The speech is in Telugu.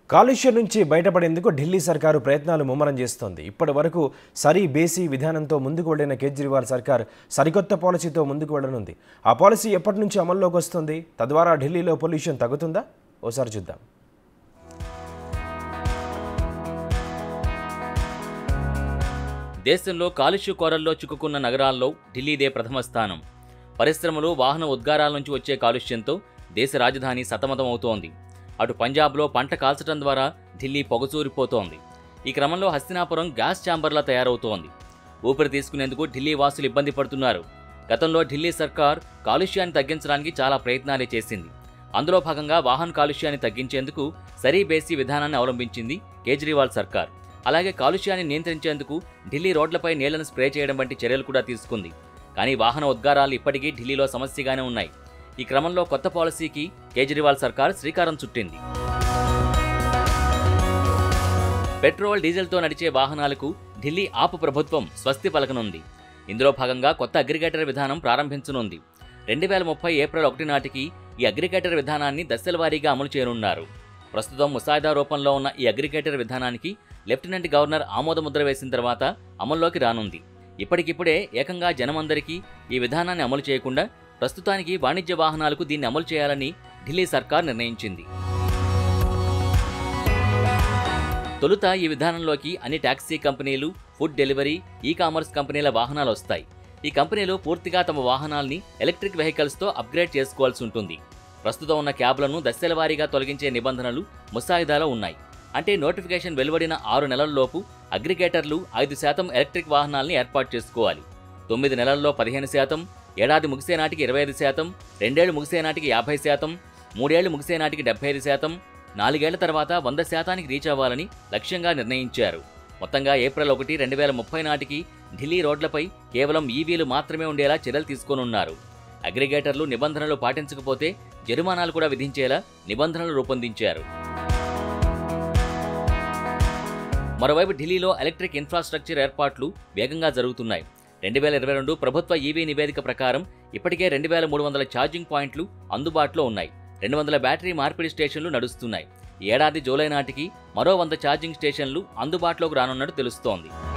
కాలుష్యం నుంచి బయటపడేందుకు ఢిల్లీ సర్కారు ప్రయత్నాలు ముమ్మరం చేస్తోంది ఇప్పటి వరకు సరీ బేసీ విధానంతో ముందుకు వెళ్లిన కేజ్రీవాల్ సర్కార్ సరికొత్త పాలసీతో ముందుకు వెళ్లనుంది ఆ పాలసీ ఎప్పటి నుంచి అమల్లోకి వస్తుంది తద్వారా ఢిల్లీలో పొల్యూషన్ తగ్గుతుందా ఓసారి చూద్దాం దేశంలో కాలుష్య కోరల్లో చిక్కుకున్న నగరాల్లో ఢిల్లీదే ప్రథమ స్థానం పరిశ్రమలు వాహన ఉద్గారాల నుంచి వచ్చే కాలుష్యంతో దేశ రాజధాని సతమతమవుతోంది అటు పంజాబ్లో పంట కాల్చడం ద్వారా ఢిల్లీ పొగచూరిపోతోంది ఈ క్రమంలో హస్తినాపురం గ్యాస్ ఛాంబర్లా తయారవుతోంది ఊపిరి తీసుకునేందుకు ఢిల్లీ వాసులు ఇబ్బంది పడుతున్నారు గతంలో ఢిల్లీ సర్కార్ కాలుష్యాన్ని తగ్గించడానికి చాలా ప్రయత్నాలే చేసింది అందులో భాగంగా వాహన కాలుష్యాన్ని తగ్గించేందుకు సరీ బేసీ విధానాన్ని అవలంబించింది కేజ్రీవాల్ సర్కార్ అలాగే కాలుష్యాన్ని నియంత్రించేందుకు ఢిల్లీ రోడ్లపై నీళ్లను స్ప్రే చేయడం వంటి చర్యలు కూడా తీసుకుంది కానీ వాహన ఉద్గారాలు ఇప్పటికీ ఢిల్లీలో సమస్యగానే ఉన్నాయి ఈ క్రమంలో కొత్త పాలసీకి కేజ్రీవాల్ సర్కార్ శ్రీకారం చుట్టింది పెట్రోల్ డీజిల్తో నడిచే వాహనాలకు ఢిల్లీ ఆపు ప్రభుత్వం స్వస్తి పలకనుంది ఇందులో భాగంగా కొత్త అగ్రిగేటర్ విధానం ప్రారంభించనుంది రెండు వేల ముప్పై ఏప్రిల్ ఒకటి నాటికి ఈ అగ్రిగేటర్ విధానాన్ని దశల వారీగా అమలు చేయనున్నారు ప్రస్తుతం ముసాయిదా రూపంలో ఉన్న ఈ అగ్రిగేటర్ విధానానికి లెఫ్టినెంట్ గవర్నర్ ఆమోదముద్ర వేసిన తర్వాత అమల్లోకి రానుంది ఇప్పటికిప్పుడే ఏకంగా జనమందరికీ ఈ విధానాన్ని అమలు చేయకుండా ప్రస్తుతానికి వాణిజ్య వాహనాలకు దీన్ని అమలు చేయాలని ఢిల్లీ సర్కార్ నిర్ణయించింది తొలుత ఈ విధానంలోకి అన్ని టాక్సీ కంపెనీలు ఫుడ్ డెలివరీ ఈ కామర్స్ కంపెనీల వాహనాలు వస్తాయి ఈ కంపెనీలు పూర్తిగా తమ వాహనాల్ని ఎలక్ట్రిక్ వెహికల్స్తో అప్గ్రేడ్ చేసుకోవాల్సి ఉంటుంది ప్రస్తుతం ఉన్న క్యాబ్లను దశల వారీగా తొలగించే నిబంధనలు ముసాయిదాలో ఉన్నాయి అంటే నోటిఫికేషన్ వెలువడిన ఆరు నెలల్లోపు అగ్రిగేటర్లు ఐదు శాతం ఎలక్ట్రిక్ వాహనాల్ని ఏర్పాటు చేసుకోవాలి తొమ్మిది నెలల్లో పదిహేను శాతం ఏడాది ముగిసే నాటికి ఇరవై ఐదు శాతం రెండేళ్లు ముగిసే నాటికి యాభై శాతం మూడేళ్లు ముగిసే నాటికి డెబ్బై ఐదు శాతం నాలుగేళ్ల తర్వాత వంద శాతానికి రీచ్ అవ్వాలని లక్ష్యంగా నిర్ణయించారు మొత్తంగా ఏప్రిల్ ఒకటి రెండు వేల ముప్పై నాటికి ఢిల్లీ రోడ్లపై కేవలం ఈవీలు మాత్రమే ఉండేలా చర్యలు తీసుకోనున్నారు అగ్రిగేటర్లు నిబంధనలు పాటించకపోతే జరిమానాలు కూడా విధించేలా నిబంధనలు రూపొందించారు మరోవైపు ఢిల్లీలో ఎలక్ట్రిక్ ఇన్ఫ్రాస్ట్రక్చర్ ఏర్పాట్లు వేగంగా జరుగుతున్నాయి రెండు వేల ఇరవై రెండు ప్రభుత్వ ఈవీ నివేదిక ప్రకారం ఇప్పటికే రెండు వేల మూడు వందల ఛార్జింగ్ పాయింట్లు అందుబాటులో ఉన్నాయి రెండు వందల బ్యాటరీ మార్పిడి స్టేషన్లు నడుస్తున్నాయి ఈ ఏడాది జూలై నాటికి మరో వంద ఛార్జింగ్ స్టేషన్లు అందుబాటులోకి రానున్నట్టు తెలుస్తోంది